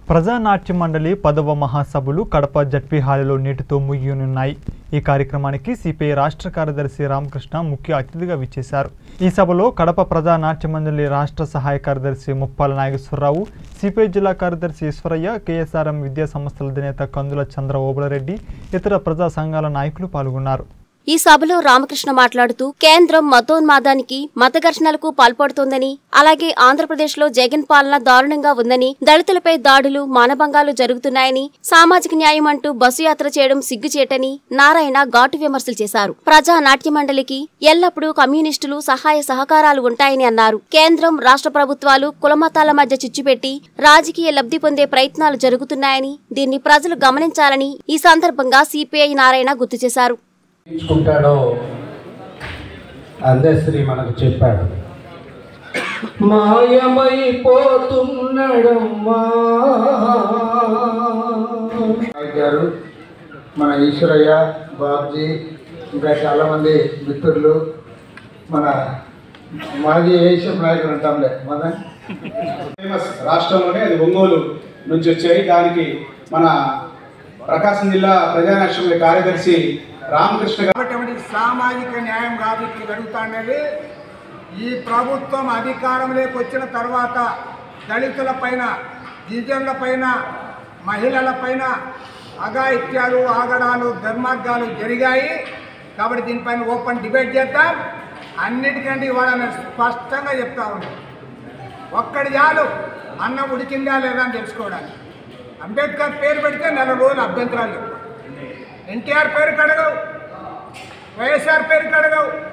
ప్రజానాట్య మండలి పదవ మహాసభలు కడప జడ్పీ హాలులో నేటితో ముగియనున్నాయి ఈ కార్యక్రమానికి సిపిఐ రాష్ట్ర కార్యదర్శి రామకృష్ణ ముఖ్య అతిథిగా విచ్చేశారు ఈ సభలో కడప ప్రజానాట్య మండలి రాష్ట్ర సహాయ కార్యదర్శి ముప్పాల నాగేశ్వరరావు సిపిఐ జిల్లా కార్యదర్శి ఈశ్వరయ్య కేఎస్ఆర్ఎం విద్యా సంస్థల అధినేత కందుల చంద్ర ఓబులరెడ్డి ఇతర ప్రజా సంఘాల నాయకులు పాల్గొన్నారు ఈ సభలో రామకృష్ణ మాట్లాడుతూ కేంద్రం మతోన్మాదానికి మత ఘర్షణలకు పాల్పడుతోందని అలాగే ఆంధ్రప్రదేశ్లో జగన్ పాలన దారుణంగా ఉందని దళితులపై దాడులు మానభంగాలు జరుగుతున్నాయని సామాజిక న్యాయం అంటూ బస్సు యాత్ర చేయడం సిగ్గుచేటని నారాయణ ఘాటు విమర్శలు చేశారు ప్రజా నాట్య మండలికి ఎల్లప్పుడూ కమ్యూనిస్టులు సహాయ సహకారాలు ఉంటాయని అన్నారు కేంద్రం రాష్ట్ర ప్రభుత్వాలు కులమతాల మధ్య చిచ్చుపెట్టి రాజకీయ లబ్ధి పొందే ప్రయత్నాలు జరుగుతున్నాయని దీన్ని ప్రజలు గమనించాలని ఈ సందర్భంగా సిపిఐ నారాయణ గుర్తు చేశారు ఎంచుకుంటాడో అందశ్రీ మనకు చెప్పాడు మాయమైపోతున్నాడమ్మా గారు మన ఈశ్వరయ్య బాబ్జీ ఇంకా చాలామంది మిత్రులు మన మాజీ ఏషియం నాయకులు అంటాంలే మన ఫేమస్ రాష్ట్రంలోనే అది ఒంగోలు నుంచి వచ్చాయి దానికి మన ప్రకాశం జిల్లా ప్రజానాట్యంలో కార్యదర్శి రామకృష్ణ గారు కాబట్టి సామాజిక న్యాయం కాదు ఇక్కడ జరుగుతున్నది ఈ ప్రభుత్వం అధికారంలోకి వచ్చిన తర్వాత దళితుల పైన గిరిజనుల పైన మహిళల పైన అఘాయిత్యాలు ఆగడాలు దుర్మార్గాలు జరిగాయి కాబట్టి దీనిపైన ఓపెన్ డిబేట్ చేద్దాం అన్నిటికంటే ఇవాళ నేను స్పష్టంగా చెప్తా ఉన్నాను ఒక్కడి చాలు అన్నం ఉడికిందా లేదా అని తెలుసుకోవడానికి అంబేద్కర్ పేరు పెడితే నెల రోజులు అభ్యంతరాలు చెప్పు ఎన్టీఆర్ పేరు కడగవు వైఎస్ఆర్ పేరు కడగవు